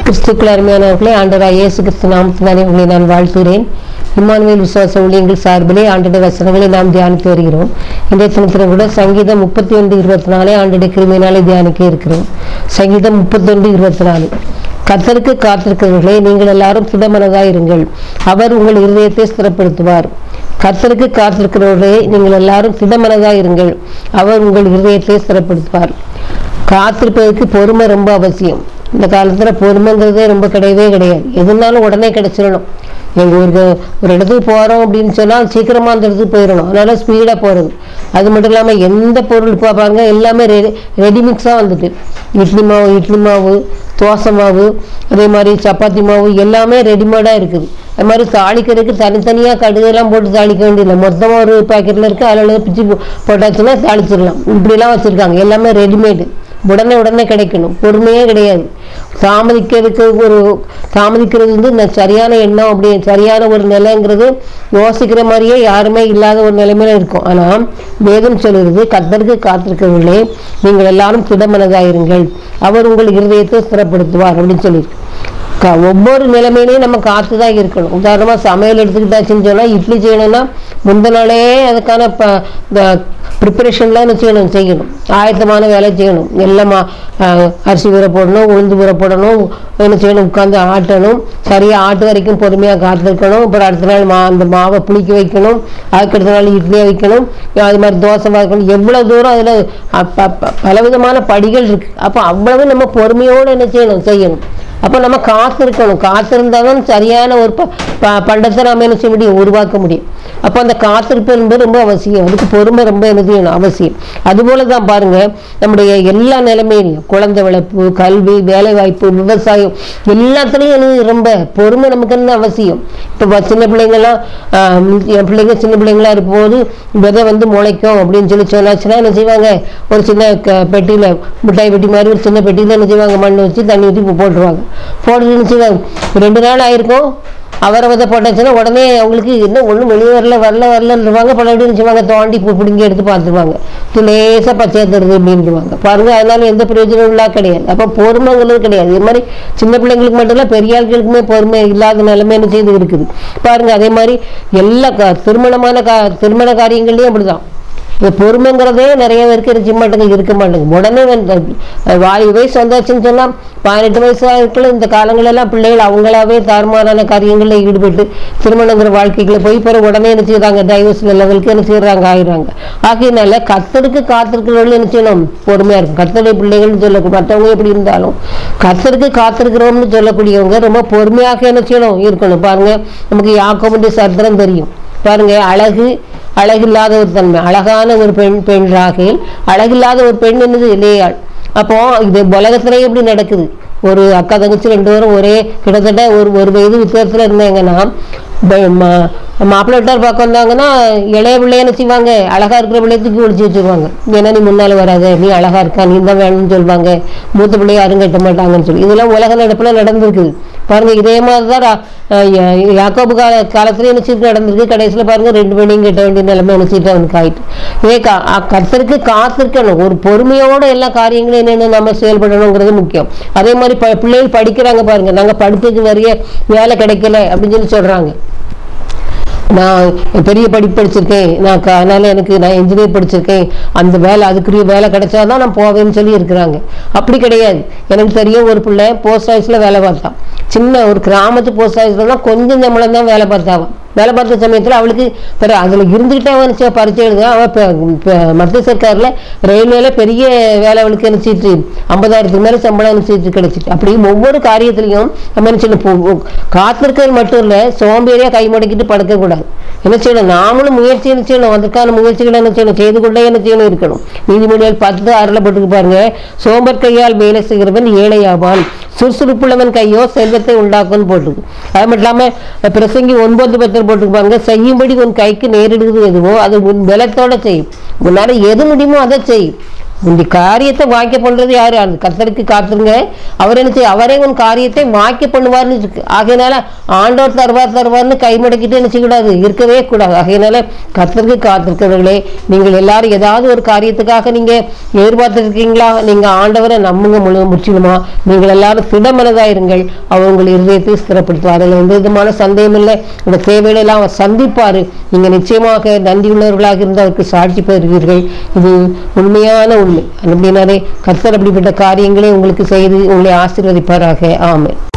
கிறிஸ்துக்கள் அருமையானவர்களே ஆண்டவராய் இயேசு கிறிஸ்து நாமத்தினாலே உங்களை நான் வாழ்த்துகிறேன் இம்மானுவேல் விசுவாச ஊழியங்கள் சார்பிலே ஆண்டுடைய வசனங்களை நாம் தியானித்து வருகிறோம் இன்றைய தினத்திலும் கூட சங்கீதம் முப்பத்தி ஒன்று இருபத்தி நாலே ஆண்டுடைய கிருமியினாலே தியானிக்க இருக்கிறோம் சங்கீதம் முப்பத்தொன்று இருபத்தி நாலு கர்த்தருக்கு காத்திருக்கிறவர்களே நீங்கள் எல்லாரும் திடமனதாய் இருங்கள் அவர் உங்கள் இருதயத்தை ஸ்திரப்படுத்துவார் கர்த்தருக்கு காத்திருக்கிறவர்களே நீங்கள் எல்லாரும் திடமனதாய் இருங்கள் அவர் உங்கள் இருதயத்தை ஸ்திரப்படுத்துவார் காத்திருப்பதற்கு பொறுமை ரொம்ப அவசியம் இந்த காலத்துல பொறுமைங்கிறதே ரொம்ப கிடையவே கிடையாது எதுனாலும் உடனே கிடைச்சிடணும் எங்க ஒரு ஒரு இடத்துக்கு போறோம் அப்படின்னு சொன்னா சீக்கிரமா அந்த இடத்துக்கு போயிடணும் அதனால ஸ்பீடா போறது அது மட்டும் இல்லாம எந்த பொருள் இப்போ பாருங்க எல்லாமே ரெடி ரெடிமிக்ஸா வந்துட்டு இட்லி மாவு இட்லி மாவு தோசை மாவு அதே மாதிரி சப்பாத்தி மாவு எல்லாமே ரெடிமேடா இருக்குது அது மாதிரி தாளிக்கிறதுக்கு தனித்தனியாக கடுகெல்லாம் போட்டு தாளிக்க வேண்டியதில்லை மொத்தமாக ஒரு பாக்கெட்டில் இருக்கு அதில் பிச்சு போ- போட்டாச்சுன்னா தாளிச்சிடலாம் இப்படிலாம் வச்சுருக்காங்க எல்லாமே ரெடிமேடு உடனே உடனே கிடைக்கணும் பொறுமையே கிடையாது தாமதிக்கிறதுக்கு ஒரு தாமதிக்கிறது வந்து இந்த சரியான எண்ணம் அப்படி சரியான ஒரு நிலைங்கிறது யோசிக்கிற மாதிரியே யாருமே இல்லாத ஒரு நிலைமையில இருக்கும் ஆனால் வேதம் சொல்லுறது கத்தருக்கு காத்திருக்கிறவர்களே நீங்கள் எல்லாரும் திடமனதாயிருங்கள் அவர் உங்கள் இருதயத்தை ஸ்திரப்படுத்துவார் அப்படின்னு சொல்லியிருக்கு க- ஒவ்வொரு நிலைமையிலையும் நம்ம காத்து தான் இருக்கணும் உதாரணமாக சமையல் எடுத்துக்கிட்டாச்சுன்னு சொன்னால் இட்லி செய்யணும்னா முந்தின நாளே அதுக்கான ப இந்த ப்ரிப்பரேஷன்லாம் என்ன செய்யணும் செய்யணும் ஆயத்தமான வேலை செய்யணும் எல்லாம் மா- ஆஹ் அரிசி ஊற போடணும் உளுந்து ஊற போடணும் என்ன செய்யணும் உட்காந்து ஆட்டணும் சரியாக ஆட்டு வரைக்கும் பொறுமையாக காத்திருக்கணும் அப்புறம் அடுத்த நாள் மா அந்த மாவை புளிக்க வைக்கணும் அதுக்கு அடுத்த நாள் இட்லியை வைக்கணும் அது மாதிரி தோசை வைக்கணும் எவ்வளோ தூரம் அதில் பலவிதமான படிகள் இருக்குது அப்போ அவ்வளவு நம்ம பொறுமையோடு என்ன செய்யணும் செய்யணும் அப்போ நம்ம காத்திருக்கணும் காத்திருந்தால் தான் சரியான ஒரு ப ப- பண்டத்தை நம்ம என்ன செய்ய முடியும் உருவாக்க முடியும் அப்போ அந்த காத்திருப்பு என்பது ரொம்ப அவசியம் அதுக்கு பொறுமை ரொம்ப என்ன செய்யணும் அவசியம் அதுபோல தான் பாருங்க நம்முடைய எல்லா நிலைமையிலையும் குழந்தை வளர்ப்பு கல்வி வேலை வாய்ப்பு விவசாயம் எல்லாத்துலேயும் எனக்கு ரொம்ப பொறுமை நமக்கு என்ன அவசியம் இப்போ சின்ன பிள்ளைங்கள்லாம் ஆஹ், என் பிள்ளைங்க சின்ன பிள்ளைங்களா இருக்கும்போது விதை வந்து முளைக்கும் அப்படின்னு சொல்லி சொன்னாச்சுன்னா என்ன செய்வாங்க ஒரு சின்ன க- பெட்டியில மிட்டாய் பெட்டி மாதிரி ஒரு சின்ன பெட்டியில என்ன செய்வாங்க மண் வச்சு தண்ணி ஊற்றி போ- போட்டுருவாங்க போட்டுட்டு என்ன செய்வாங்க ரெண்டு நாள் ஆயிருக்கும் அவரை விதை போட்டாச்சுன்னா உடனே அவங்களுக்கு என்ன ஒன்றும் வெளியே வரல வரல வரலன்றுவாங்க பழைய என்ன செய்வாங்க தோண்டி பு- பிடுங்கி எடுத்து பார்த்துருவாங்க இது லேசாக பச்சையாக தருது அப்படின்ட்டுவாங்க பாருங்க அதனால எந்த பிரயோஜனம் இல்லா கிடையாது அப்போ பொறுமைங்கிறது கிடையாது இது மாதிரி சின்ன பிள்ளைங்களுக்கு மட்டும் இல்லை பெரிய ஆட்களுக்குமே பொறுமை இல்லாத நிலைமை என்ன செய்து இருக்குது பாருங்க அதே மாதிரி எல்லா க- திருமணமான கா திருமண காரியங்கள்லையும் அப்படிதான் இந்த பொறுமைங்கிறதே நிறைய பேருக்கு இருக்க மாட்டேங்குது இருக்க மாட்டேங்குது உடனே வந்து வாய் வயசு வந்தாச்சுன்னு சொன்னால் பதினெட்டு வயசு இருக்கிற இந்த காலங்களெல்லாம் பிள்ளைகள் அவங்களாவே தாறுமாறான காரியங்களில் ஈடுபட்டு திருமணங்கிற வாழ்க்கைக்குள்ள போய் பிறகு உடனே என்ன செய்யறாங்க டைவர்ஸ் லெவலுக்கு என்ன செய்யறாங்க ஆயிடுறாங்க ஆகையினால கத்தருக்கு காத்திருக்கிறவர்கள் என்ன செய்யணும் பொறுமையா இருக்கும் கத்தருடைய பிள்ளைகள்னு சொல்ல மற்றவங்க எப்படி இருந்தாலும் கத்தருக்கு காத்திருக்கிறோம்னு சொல்லக்கூடியவங்க ரொம்ப பொறுமையாக என்ன செய்யணும் இருக்கணும் பாருங்க நமக்கு யாக்கோபுடைய சரித்திரம் தெரியும் பாருங்க அழகு அழகில்லாத ஒரு தன்மை அழகான ஒரு பெண் பெண் ராகேல் அழகில்லாத ஒரு பெண் என்னது லேயாள் அப்போ இது உலகத்திலேயே இப்படி நடக்குது ஒரு அக்கா தங்கச்சி ரெண்டு பேரும் ஒரே கிட்டத்தட்ட ஒரு ஒரு வயது வித்தியாசத்துல இருந்தாங்கன்னா ப- மா- மாப்பிள்ளை வீட்டார் பார்க்க வந்தாங்கன்னா இளைய பிள்ளைய என்ன செய்வாங்க அழகா இருக்கிற பிள்ளைய தூக்கி ஒழிச்சு வச்சிருவாங்க ஏன்னா நீ முன்னால வராத நீ அழகா இருக்கா நீ தான் வேணும்னு சொல்லுவாங்க மூத்த பிள்ளைய யாரும் கட்ட மாட்டாங்கன்னு சொல்லி இதெல்லாம் உலக நடப்புல நடந்திருக்குது பாருங்க இதே மாதிரி தான் ரா- அஹ் யா- யாக்கோபு கால காலத்துல என்ன செய்து நடந்திருக்கு கடைசியில பாருங்க ரெண்டு பேரையும் கட்ட வேண்டிய நிலைமை என்ன செய்யிட்டு அவனுக்கு ஆயிட்டு இதே கா- அ- கர்த்தருக்கு காத்திருக்கணும் ஒரு பொறுமையோட எல்லா காரியங்களும் என்னென்ன நம்ம செயல்படணுங்கிறது முக்கியம் அதே மாதிரி ப- பிள்ளைகள் படிக்கிறாங்க பாருங்க நாங்க படித்ததுக்கு நிறைய வேலை கிடைக்கல அப்படின்னு சொல்லி சொல்றாங்க நான் பெரிய படிப்பு படிச்சிருக்கேன் நான் க- அதனால எனக்கு நான் இன்ஜினியர் படிச்சிருக்கேன் அந்த வேலை அதுக்குரிய வேலை கிடைச்சாதான் நான் போவேன்னு சொல்லி இருக்கிறாங்க அப்படி கிடையாது எனக்கு தெரியும் ஒரு பிள்ளை போஸ்ட் ஆஃபீஸில் வேலை பார்த்தான் சின்ன ஒரு கிராமத்து போஸ்ட் ஆஃபீஸில் தான் கொஞ்சம் சம்பளம் தான் வேலை பார்த்தாவான் வேலை பார்த்த சமயத்தில் அவளுக்கு பிற அதில் இருந்துக்கிட்டே அவன் நிச்சயம் பரிச்சை எழுத அவன் இப்போ இப்போ மத்திய சர்க்காரில் ரயில்வேல பெரிய வேலை அவளுக்கு என்ன சீட்டு ஐம்பதாயிரத்துக்கு மேலே சம்பளம் என்ன சீட்டு கிடைச்சிட்டு அப்படி ஒவ்வொரு காரியத்திலையும் நம்ம என்ன செய்யணும் போ- காத்திருக்கிறது மட்டும் இல்லை சோம்பேறியாக கை முடக்கிட்டு படுக்கக்கூடாது என்ன செய்யணும் நாமளும் முயற்சி என்ன செய்யணும் அதற்கான முயற்சிகளை என்ன செய்யணும் செய்து கொண்டே என்ன செய்யணும் இருக்கணும் நீதிமொழிகள் பத்து ஆறில் போட்டுக்கு பாருங்க சோம்பர் கையால் வேலை செய்கிறவன் ஏழையாவான் சுறுசுறுப்புள்ளவன் கையோ செல்வத்தை உண்டாக்கும்னு போட்டுருக்கு அது மட்டும் இல்லாமல் பிரசங்கி ஒன்பது பத்தில் போட்டுக்கு பாருங்க செய்யும்படி உன் கைக்கு நேரிடுகிறது எதுவோ அது உன் பலத்தோட செய்யும் உன்னால எது முடியுமோ அதை செய் இந்த காரியத்தை வாக்கிய பண்றது யாரு அந்த கர்த்தருக்கு காத்துருங்க அவர் என்ன செய்ய அவரே உன் காரியத்தை வாக்கிய பண்ணுவார்னு இருக்கு ஆகையினால ஆண்டவர் தருவார் தருவார்னு கை மடக்கிட்டு என்ன செய்யக்கூடாது இருக்கவே கூடாது ஆகையினால கர்த்தருக்கு காத்திருக்கிறவர்களே நீங்கள் எல்லாரும் ஏதாவது ஒரு காரியத்துக்காக நீங்க எதிர்பார்த்துருக்கீங்களா நீங்க ஆண்டவரை நம்புங்க முழு முற்றிலுமா நீங்கள் எல்லாரும் திடமனதாயிருங்கள் அவர் உங்கள் இருதயத்தை ஸ்திரப்படுத்துவார் அதில் எந்த விதமான சந்தேகம் இல்லை உங்க தேவைகளை எல்லாம் அவர் சந்திப்பாரு நீங்க நிச்சயமாக நன்றியுள்ளவர்களாக இருந்து அவருக்கு சாட்சி பெறுவீர்கள் இது உண்மையான உண்மை அப்படின்னாலே கர்த்தர் அப்படிப்பட்ட காரியங்களை உங்களுக்கு செய்து உங்களை ஆசீர்வதிப்பாராக ஆமென்